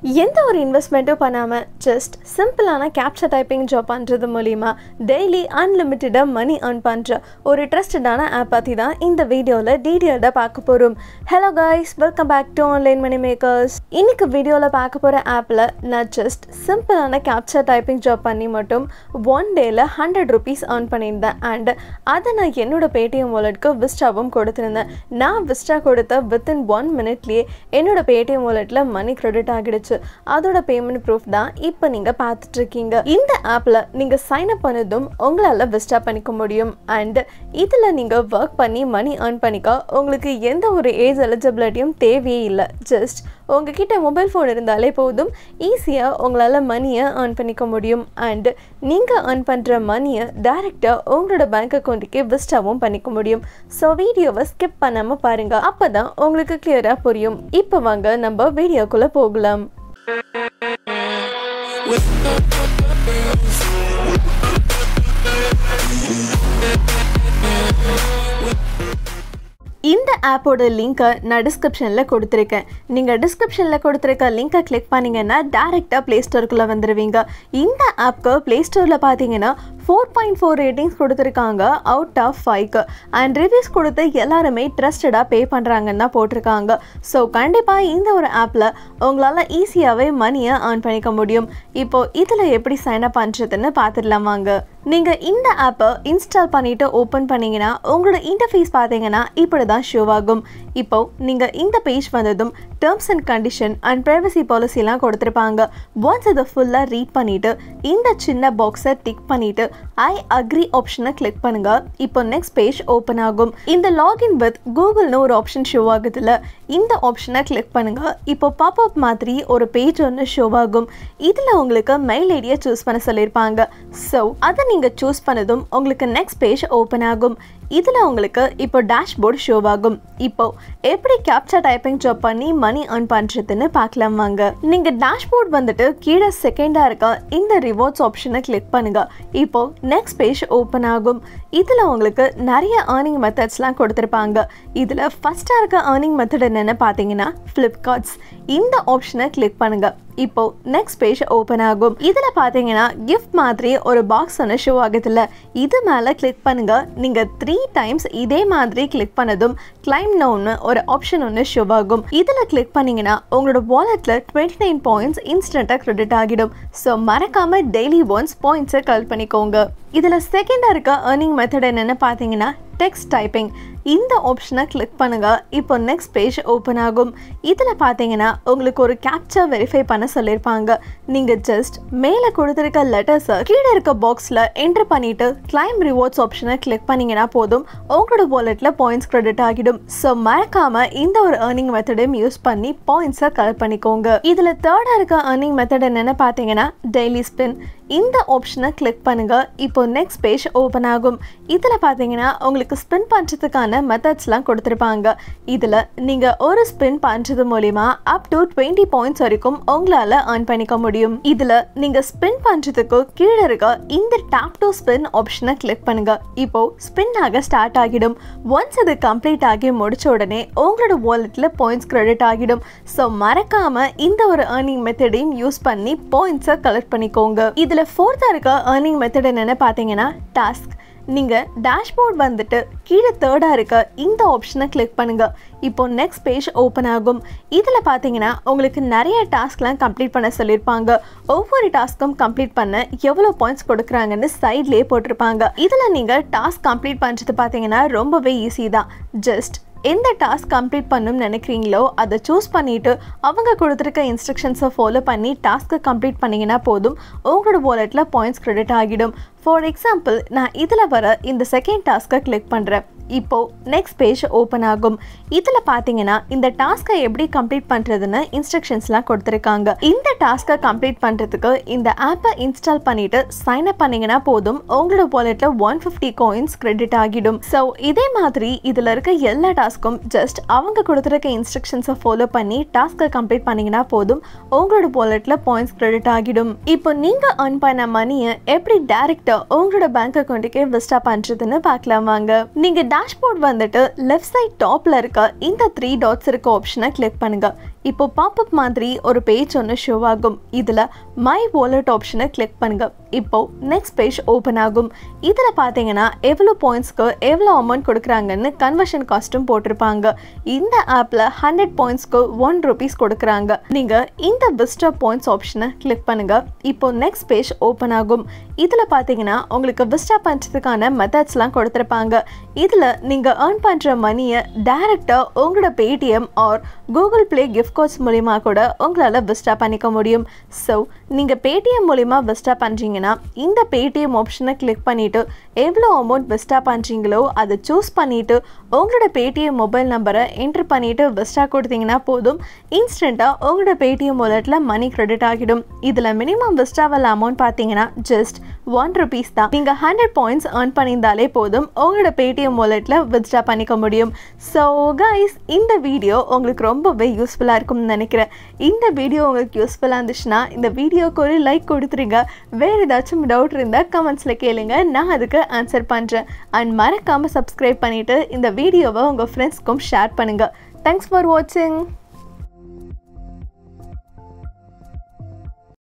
எந்த ஒரு இன்வெஸ்ட்மெண்ட்டும் பண்ணாமல் ஜஸ்ட் சிம்பிளான கேப்சர் டைப்பிங் ஜாப் பண்ணுறது மூலிமா டெய்லி அன்லிமிட்டடாக மணி earn பண்ணுற ஒரு ட்ரஸ்டடான ஆப் பற்றி தான் இந்த வீடியோவில் டீட்டெயில்டாக பார்க்க போகிறோம் hello guys welcome back to online money makers இன்னைக்கு வீடியோவில் பார்க்க போகிற ஆப்பில் நான் ஜஸ்ட் சிம்பிளான கேப்சர் டைப்பிங் ஜாப் பண்ணி மட்டும் ஒன் டேயில் ஹண்ட்ரட் ருபீஸ் earn பண்ணியிருந்தேன் அண்ட் அதை நான் என்னோட பேடிஎம் வாலெட்க்கு விஸ்டாவும் கொடுத்துருந்தேன் நான் விஸ்டா கொடுத்த வித்தின் ஒன் மினிட்லேயே என்னோட பேடிஎம் வாலெட்டில் மணி கிரெடிட் ஆகிடுச்சு அதோட பேமெண்ட் ப்ரூஃப் தான் இப்போ நீங்கள் பார்த்துட்டு இருக்கீங்க இந்த ஆப்பில் நீங்கள் சைன் அப் பண்ணதும் உங்களால் விஸ்டா பண்ணிக்க முடியும் அண்ட் இதில் நீங்கள் ஒர்க் பண்ணி மணி earn பண்ணிக்க உங்களுக்கு எந்த ஒரு ஏஜ் எலிஜிபிலிட்டியும் தேவையே இல்லை ஜஸ்ட் உங்ககிட்ட மொபைல் ஃபோன் இருந்தாலே போதும் ஈஸியாக உங்களால் மணியை earn பண்ணிக்க முடியும் அண்ட் நீங்கள் earn பண்ணுற மணியை டைரெக்டாக உங்களோட பேங்க் அக்கௌண்ட்டுக்கே விஸ்டாவும் பண்ணிக்க முடியும் ஸோ வீடியோவை ஸ்கிப் பண்ணாமல் பாருங்கள் அப்போ தான் உங்களுக்கு கிளியராக புரியும் இப்போ வாங்க நம்ம வீடியோக்குள்ளே போகலாம் இந்த ஆப்போட லிங்க்கை நான் டிஸ்கிரிப்ஷனில் கொடுத்துருக்கேன் நீங்கள் டிஸ்கிரிப்ஷனில் கொடுத்துருக்க லிங்க்கை கிளிக் பண்ணிங்கன்னா டேரெக்டாக ப்ளே ஸ்டோருக்குள்ளே வந்துடுவீங்க இந்த ஆப்க்கு ப்ளே ஸ்டோரில் பார்த்தீங்கன்னா ஃபோர் பாயிண்ட் ஃபோர் ரேட்டிங்ஸ் கொடுத்துருக்காங்க அவுட் ஆஃப் ஃபைவ்க்கு அண்ட் ரிவ்யூஸ் கொடுத்து எல்லாருமே ட்ரஸ்டடாக பே பண்ணுறாங்கன்னு தான் போட்டிருக்காங்க ஸோ கண்டிப்பாக இந்த ஒரு ஆப்பில் உங்களால் ஈஸியாகவே மணியை earn பண்ணிக்க முடியும் இப்போது இதில் எப்படி சைன் அப் பண்ணுறதுன்னு பார்த்துடலாம் வாங்க நீங்கள் இந்த ஆப்பை இன்ஸ்டால் பண்ணிவிட்டு ஓப்பன் பண்ணீங்கன்னா உங்களோட இன்டர்ஃபேஸ் பார்த்தீங்கன்னா இப்படி தான் ஷோ ஆகும் இப்போ நீங்கள் இந்த பேஜ் வந்ததும் terms and condition and privacy பாலிசிலாம் கொடுத்துருப்பாங்க ஒன்ஸ் இதை ஃபுல்லாக ரீட் பண்ணிவிட்டு இந்த சின்ன பாக்ஸை டிக் பண்ணிவிட்டு ஐ அக்ரி ஆப்ஷனை கிளிக் பண்ணுங்க இப்போ நெக்ஸ்ட் பேஜ் ஓப்பன் ஆகும் இந்த லாகின் வித் கூகுள்னு ஒரு ஆப்ஷன் ஷோ ஆகுதுல இந்த ஆப்ஷனை கிளிக் பண்ணுங்க இப்போ பாப்அப் மாதிரி ஒரு பேஜ் ஒன்று ஷோ ஆகும் இதில் உங்களுக்கு மெயில் ஐடியை சூஸ் பண்ண சொல்லியிருப்பாங்க ஸோ அதை நீங்கள் சூஸ் பண்ணதும் உங்களுக்கு நெக்ஸ்ட் பேஜ் ஓப்பன் ஆகும் இதில் உங்களுக்கு இப்போ டேஷ்போர்டு ஷோ ஆகும் இப்போ எப்படி கேப்சர் டைப்பிங் ஜாப் பண்ணி மணி earn பண்ணுறதுன்னு பார்க்கலாம் வாங்க நீங்கள் டேஷ்போர்ட் வந்துட்டு கீழே செகண்டாக இருக்க இந்த ரிவார்ட்ஸ் ஆப்ஷனை கிளிக் பண்ணுங்க இப்போ நெக்ஸ்ட் பேஜ் ஓப்பன் ஆகும் இதில் உங்களுக்கு நிறைய ஏர்னிங் மெத்தட்ஸ்லாம் கொடுத்துருப்பாங்க இதில் ஃபஸ்ட்டாக இருக்க ஏர்னிங் மெத்தட் என்னென்னு பார்த்தீங்கன்னா ஃப்ளிப்கார்ட்ஸ் இந்த ஆப்ஷனை கிளிக் பண்ணுங்க இப்போ நெக்ஸ்ட் பேஜ் ஓப்பன் ஆகும் இதில் பார்த்தீங்கன்னா கிஃப்ட் மாதிரி ஒரு பாக்ஸ் ஒன்று ஷோ ஆகுதுல்ல இது மேலே கிளிக் பண்ணுங்க நீங்கள் த்ரீ டைம்ஸ் இதே மாதிரி கிளிக் பண்ணதும் கிளைம் நோன்னு ஒரு ஆப்ஷன் ஒன்று ஷோ ஆகும் இதில் கிளிக் பண்ணீங்கன்னா உங்களோட வாலெட்டில் டுவெண்ட்டி நைன் பாயிண்ட்ஸ் இன்ஸ்டண்ட்டாக கிரெடிட் ஆகிடும் ஸோ மறக்காமல் டெய்லி ஒன்ஸ் பாயிண்ட்ஸை கல் பண்ணிக்கோங்க இதில் செகண்டாக இருக்க ஏர்னிங் மெத்தட் என்னென்னு பார்த்தீங்கன்னா டெக்ஸ்ட் டைப்பிங் இந்த ஆப்ஷனை கிளிக் பண்ணுங்க இப்போ நெக்ஸ்ட் பேஜ் ஓப்பன் ஆகும் இதில் பார்த்தீங்கன்னா உங்களுக்கு ஒரு கேப்சர் வெரிஃபை பண்ண சொல்லியிருப்பாங்க நீங்கள் ஜஸ்ட் மேலே கொடுத்துருக்க லெட்டர்ஸை கீழே இருக்க பாக்ஸில் என்டர் பண்ணிட்டு கிளைம் ரிவார்ட்ஸ் ஆப்ஷனை கிளிக் பண்ணீங்கன்னா போதும் உங்களோட வாலெட்டில் பாயிண்ட்ஸ் கிரெடிட் ஆகிடும் ஸோ மறக்காம இந்த ஒரு ஏர்னிங் மெத்தடையும் யூஸ் பண்ணி பாயிண்ட்ஸை கலெக்ட் பண்ணிக்கோங்க இதில் தேர்டாக இருக்க ஏர்னிங் மெத்தட் என்னென்னு பார்த்தீங்கன்னா டெய்லி ஸ்பின் இந்த ஆப்ஷனை கிளிக் பண்ணுங்க இப்போ நெக்ஸ்ட் பேஜ் ஓப்பன் ஆகும் இதில் பார்த்தீங்கன்னா உங்களுக்கு ஸ்பின் பண்ணுறதுக்கான மெத்தட்ஸ்லாம் கொடுத்துருப்பாங்க இதில் நீங்கள் ஒரு ஸ்பின் பண்ணுறது மூலிமா அப் டு டுவெண்ட்டி பாயிண்ட்ஸ் வரைக்கும் உங்களால் earn பண்ணிக்க முடியும் இதில் நீங்கள் ஸ்பின் பண்ணுறதுக்கு கீழே இருக்க இந்த டேப் டு ஸ்பின் ஆப்ஷனை கிளிக் பண்ணுங்க இப்போ ஸ்பின் ஆக ஸ்டார்ட் ஆகிடும் ஒன்ஸ் இது கம்ப்ளீட் ஆகி முடிச்ச உடனே உங்களோட வாலெட்டில் பாயிண்ட்ஸ் கிரெடிட் ஆகிடும் ஸோ மறக்காம இந்த ஒரு ஏர்னிங் மெத்தடையும் யூஸ் பண்ணி பாயிண்ட்ஸை கலெக்ட் பண்ணிக்கோங்க இதில் ஃபோர்த்தாக இருக்க ஏர்னிங் மெத்தட் என்னென்னு பார்த்தீங்கன்னா டாஸ்க் நீங்கள் டேஷ்போர்ட் வந்துட்டு கீழே தேர்டாக இருக்க இந்த ஆப்ஷனை கிளிக் பண்ணுங்க இப்போ நெக்ஸ்ட் பேஜ் ஓப்பன் ஆகும் இதில் பார்த்தீங்கன்னா உங்களுக்கு நிறைய டாஸ்க்லாம் கம்ப்ளீட் பண்ண சொல்லியிருப்பாங்க ஒவ்வொரு டாஸ்க்கும் கம்ப்ளீட் பண்ண எவ்வளோ பாயிண்ட்ஸ் கொடுக்குறாங்கன்னு சைட்லேயே போட்டிருப்பாங்க இதில் நீங்கள் டாஸ்க் கம்ப்ளீட் பண்ணுறது பார்த்தீங்கன்னா ரொம்பவே ஈஸி தான் ஜஸ்ட் எந்த டாஸ்க் கம்ப்ளீட் பண்ணணும்னு நினைக்கிறீங்களோ அதை சூஸ் பண்ணிவிட்டு அவங்க கொடுத்துருக்க இன்ஸ்ட்ரக்ஷன்ஸை ஃபாலோ பண்ணி டாஸ்க்கை கம்ப்ளீட் பண்ணிங்கன்னா போதும் உங்களோட வாலெட்டில் பாயிண்ட்ஸ் கிரெடிட் ஆகிடும் ஃபார் எக்ஸாம்பிள் நான் இதில் வர இந்த செகண்ட் டாஸ்க்கை கிளிக் பண்ணுறேன் இப்போது நெக்ஸ்ட் பேஜ் ஓப்பன் ஆகும் இதில் பார்த்தீங்கன்னா இந்த டாஸ்க்கை எப்படி கம்ப்ளீட் பண்ணுறதுன்னு இன்ஸ்ட்ரக்ஷன்ஸ்லாம் கொடுத்துருக்காங்க இந்த டாஸ்க்கை கம்ப்ளீட் பண்ணுறதுக்கு இந்த ஆப்பை இன்ஸ்டால் பண்ணிவிட்டு சைன் அப் பண்ணிங்கன்னா போதும் உங்களோட வாலெட்டில் ஒன் ஃபிஃப்டி காயின்ஸ் கிரெடிட் ஆகிடும் ஸோ இதே மாதிரி இதில் இருக்க எல்லா டாஸ்க்கும் ஜஸ்ட் அவங்க கொடுத்துருக்க இன்ஸ்ட்ரக்ஷன்ஸை ஃபாலோ பண்ணி டாஸ்க்கை கம்ப்ளீட் பண்ணிங்கன்னா போதும் உங்களோட வாலெட்டில் பாயிண்ட்ஸ் கிரெடிட் ஆகிடும் இப்போ நீங்கள் earn பண்ண மணியை எப்படி டேரெக்டாக உங்களோட பேங்க் அக்கௌண்ட்டுக்கே விஸ்டா பண்ணுறதுன்னு பார்க்கலாம் வாங்க நீங்கள் டேஷ்போர்ட் வந்துட்டு லெஃப்ட் சைட் டாப்பில் இருக்க இந்த த்ரீ டாட்ஸ் இருக்க ஆப்ஷனை கிளிக் பண்ணுங்க இப்போ பாப்அப் மாதிரி ஒரு பேஜ் ஒன்று ஷோ ஆகும் இதில் மை வாலெட் ஆப்ஷனை கிளிக் பண்ணுங்க இப்போ நெக்ஸ்ட் பேஜ் ஓப்பன் ஆகும் இதில் பார்த்தீங்கன்னா எவ்வளோ பாயிண்ட்ஸ்க்கு எவ்வளோ அமௌண்ட் கொடுக்குறாங்கன்னு கன்வர்ஷன் காஸ்ட்டும் போட்டிருப்பாங்க இந்த ஆப்பில் ஹண்ட்ரட் பாயிண்ட்ஸ்க்கு ஒன் ருபீஸ் கொடுக்குறாங்க நீங்கள் இந்த விஸ்டா பாயிண்ட்ஸ் ஆப்ஷனை கிளிக் பண்ணுங்க இப்போ நெக்ஸ்ட் பேஜ் ஓப்பன் ஆகும் இதில் பார்த்தீங்கன்னா உங்களுக்கு விஸ்டா பண்ணுறதுக்கான மெத்தட்ஸ்லாம் கொடுத்துருப்பாங்க இதில் நீங்கள் ஏர்ன் பண்ணுற மணியை டைரெக்டாக உங்களோட Paytm or Google Play gift codes மூலிமா கூட உங்களால் விஸ்டா பண்ணிக்க முடியும் ஸோ நீங்கள் பேடிஎம் மூலிமா விஸ்டா பண்ணுறீங்கன்னா இந்த பேடிஎம் ஆப்ஷனை கிளிக் பண்ணிவிட்டு எவ்வளோ அமௌண்ட் விஸ்டா பண்ணுறீங்களோ அதை சூஸ் பண்ணிவிட்டு உங்களோட பேடிஎம் மொபைல் நம்பரை என்ட்ரு பண்ணிவிட்டு விஸ்டா கொடுத்தீங்கன்னா போதும் இன்ஸ்டண்ட்டாக உங்களோட பேடிஎம் வாலெட்டில் மணி கிரெடிட் ஆகிடும் இதில் மினிமம் விஸ்டாவல் அமௌண்ட் பார்த்தீங்கன்னா ஜஸ்ட் ஒன் ருபீஸ் தான் நீங்கள் ஹண்ட்ரட் பாயிண்ட்ஸ் ஏர்ன் பண்ணியிருந்தாலே போதும் உங்களோட பேடிஎம் வாலெட்டில் வித்ட்ரா பண்ணிக்க முடியும் ஸோ கைஸ் இந்த வீடியோ உங்களுக்கு ரொம்பவே யூஸ்ஃபுல்லாக இருக்கும்னு நினைக்கிறேன் இந்த வீடியோ உங்களுக்கு யூஸ்ஃபுல்லாக இருந்துச்சுன்னா இந்த வீடியோக்கு ஒரு லைக் கொடுத்துருங்க வேறு ஏதாச்சும் டவுட் இருந்தால் கமெண்ட்ஸில் கேளுங்க நான் அதுக்கு ஆன்சர் பண்ணுறேன் அண்ட் மறக்காமல் சப்ஸ்கிரைப் பண்ணிவிட்டு இந்த வீடியோவை உங்கள் ஃப்ரெண்ட்ஸ்க்கும் ஷேர் பண்ணுங்கள் தேங்க்ஸ் ஃபார் வாட்சிங்